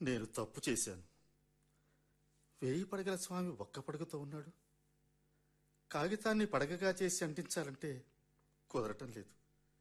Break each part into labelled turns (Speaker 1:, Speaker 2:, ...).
Speaker 1: నేను తప్పు చేశాను వేయి పడగల స్వామి ఒక్క పడగతో ఉన్నాడు కాగితాన్ని పడగగా చేసి అంటించాలంటే కుదరటం లేదు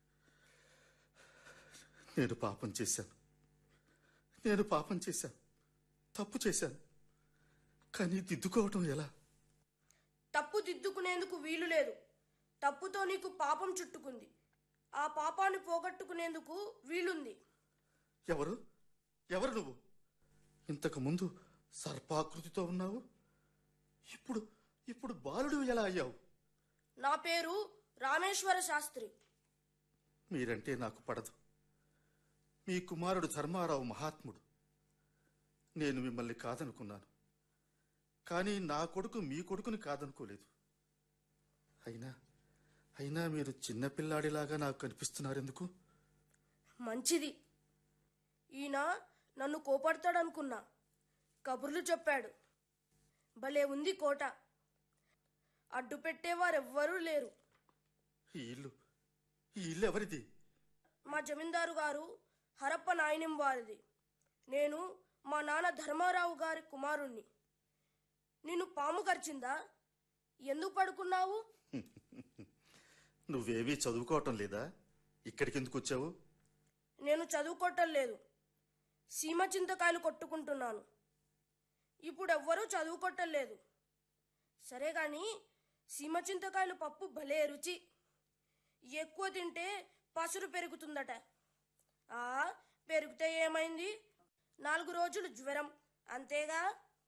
Speaker 1: నేను పాపం చేశాను నేను పాపం చేశాను తప్పు చేశాను కానీ దిద్దుకోవటం ఎలా
Speaker 2: తప్పు దిద్దుకునేందుకు వీలు లేదు తప్పుతో నీకు పాపం చుట్టుకుంది ఆ పాపాన్ని పోగొట్టుకునేందుకు వీలుంది
Speaker 1: ఎవరు ఎవరు నువ్వు ఇంతకు ముందు సర్పాకృతితో ఉన్నావు ఇప్పుడు ఇప్పుడు బాలుడు ఎలా అయ్యావు
Speaker 2: నా పేరు రామేశ్వర శాస్త్రి
Speaker 1: మీరంటే నాకు పడదు మీ కుమారుడు ధర్మారావు మహాత్ముడు నేను మిమ్మల్ని కాదనుకున్నాను కానీ నా కొడుకు మీ కొడుకుని కాదనుకోలేదు అయినా అయినా మీరు చిన్నపిల్లాడిలాగా నాకు కనిపిస్తున్నారెందుకు
Speaker 2: మంచిది ఈయన నన్ను కోపడతాడనుకున్నా కబుర్లు చెప్పాడు భలే ఉంది కోట అడ్డు పెట్టేవారెవ్వరూ లేరు
Speaker 1: ఈ ఇల్లు ఈ ఇల్లు ఎవరిది
Speaker 2: మా జమీందారు గారు హరప్ప నాయనం వారిది నేను మా నాన్న ధర్మారావు గారి కుమారుణ్ణి నిన్ను పాము కరిచిందా ఎందుకు పడుకున్నావు
Speaker 1: నువ్వేమీ చదువుకోవటం లేదా ఇక్కడికి ఎందుకు వచ్చావు
Speaker 2: నేను చదువుకోవటం లేదు సీమ చింతకాయలు కొట్టుకుంటున్నాను ఇప్పుడు ఎవ్వరూ చదువుకోవటం లేదు సరే గాని సీమ చింతకాయలు పప్పు భలే రుచి ఎక్కువ తింటే పసురు పెరుగుతుందట ఆ పెరిగితే ఏమైంది నాలుగు రోజులు జ్వరం అంతేగా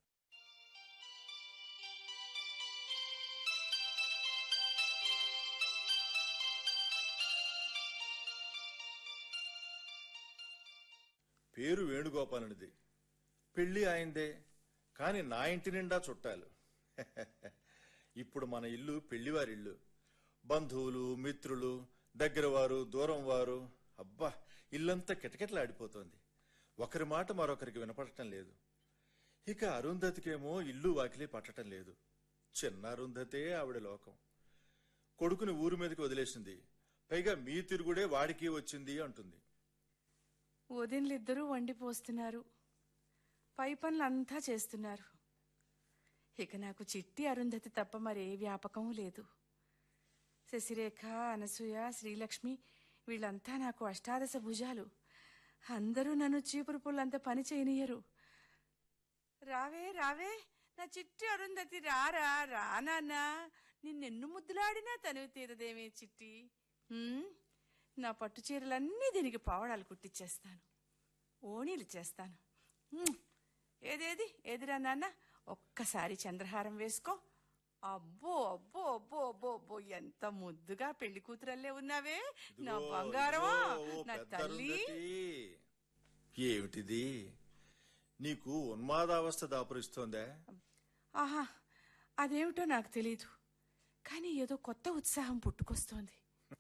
Speaker 3: పేరు వేణుగోపాలునిది పెళ్లి ఆయిందే కాని నా ఇంటి నిండా చుట్టాలు ఇప్పుడు మన ఇల్లు పెళ్లివారిల్లు బంధువులు మిత్రులు దగ్గరవారు దూరం వారు అబ్బా ఇల్లంతా కిటకిటలాడిపోతోంది ఒకరి మాట మరొకరికి వినపడటం లేదు ఇక అరుంధతికేమో ఇల్లు వాకిలి పట్టటం లేదు చిన్న అరుంధతే ఆవిడ లోకం కొడుకుని ఊరి మీదకి వదిలేసింది పైగా మీ తిరుగుడే వాడికి వచ్చింది అంటుంది
Speaker 4: వదినలిద్దరూ వండిపోస్తున్నారు పై పనులంతా చేస్తున్నారు ఇక నాకు చిట్టి అరుంధతి తప్ప మరే వ్యాపకం లేదు శశిరేఖ అనసూయ శ్రీలక్ష్మి వీళ్ళంతా నాకు అష్టాదశ భుజాలు అందరూ నన్ను చీపురు పుల్లంత పని చేయనియరు రావే రావే నా చిట్టి అరుంధతి రారా రా నాన్న నిన్నెన్ను ముద్దులాడినా తనివి తీరదేమే చిట్టి ఉమ్, నా పట్టు చీరలన్నీ దీనికి పావడాలు కుట్టిచ్చేస్తాను ఓణీలు చేస్తాను ఉమ్, ఏదేది ఏదిరా నాన్న ఒక్కసారి చంద్రహారం వేసుకో అబ్బో అబ్బో అబ్బో అబ్బో అబ్బో ఎంత ముద్దుగా పెళ్లి కూతురల్లే ఉన్నావే నా
Speaker 3: ఇదిగో,
Speaker 4: బంగారమా
Speaker 3: ఇదిగో, ఓ
Speaker 4: నా
Speaker 3: పెద్ద
Speaker 4: తల్లి
Speaker 3: అరుంధతి. ఏమిటిది నీకు ఉన్మాదావస్థ దాపురిస్తోందా
Speaker 4: ఆహా అదేమిటో నాకు తెలీదు కానీ ఏదో కొత్త ఉత్సాహం పుట్టుకొస్తోంది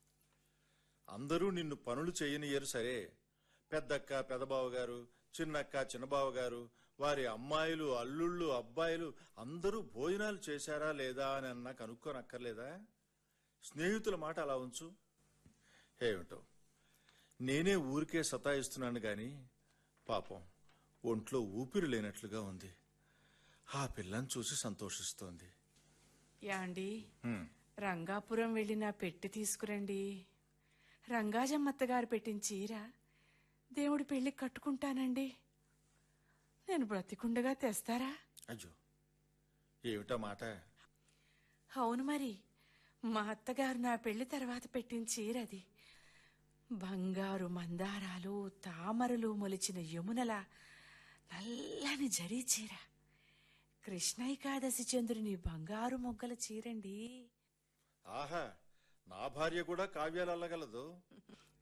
Speaker 3: అందరూ నిన్ను పనులు చేయనియరు సరే పెద్దక్క పెదబావ గారు చిన్నక్క చిన్నబావ గారు వారి అమ్మాయిలు అల్లుళ్ళు అబ్బాయిలు అందరూ భోజనాలు చేశారా లేదా అని అన్నా కనుక్కోనక్కర్లేదా స్నేహితుల మాట అలా ఉంచు ఏమిటో నేనే ఊరికే సతాయిస్తున్నాను గాని పాపం ఒంట్లో ఊపిరి లేనట్లుగా ఉంది ఆ పిల్లని చూసి సంతోషిస్తోంది
Speaker 4: యాండి
Speaker 3: హ్మ్.
Speaker 4: రంగాపురం వెళ్ళి నా పెట్టి తీసుకురండి రంగాజమ్మత్త గారు పెట్టిన చీర దేవుడి పెళ్లికి కట్టుకుంటానండి నేను బ్రతికుండగా తెస్తారా
Speaker 3: అయ్యో ఏమిటా మాట
Speaker 4: అవును మరి మా అత్తగారు నా పెళ్లి తర్వాత పెట్టిన చీర అది బంగారు మందారాలు తామరలు మొలిచిన యమునల నల్లని జరీ చీర కృష్ణైకాదశి చంద్రుని బంగారు మొగ్గల చీరండి
Speaker 3: ఆహా నా భార్య కూడా కావ్యాలు అల్లగలదు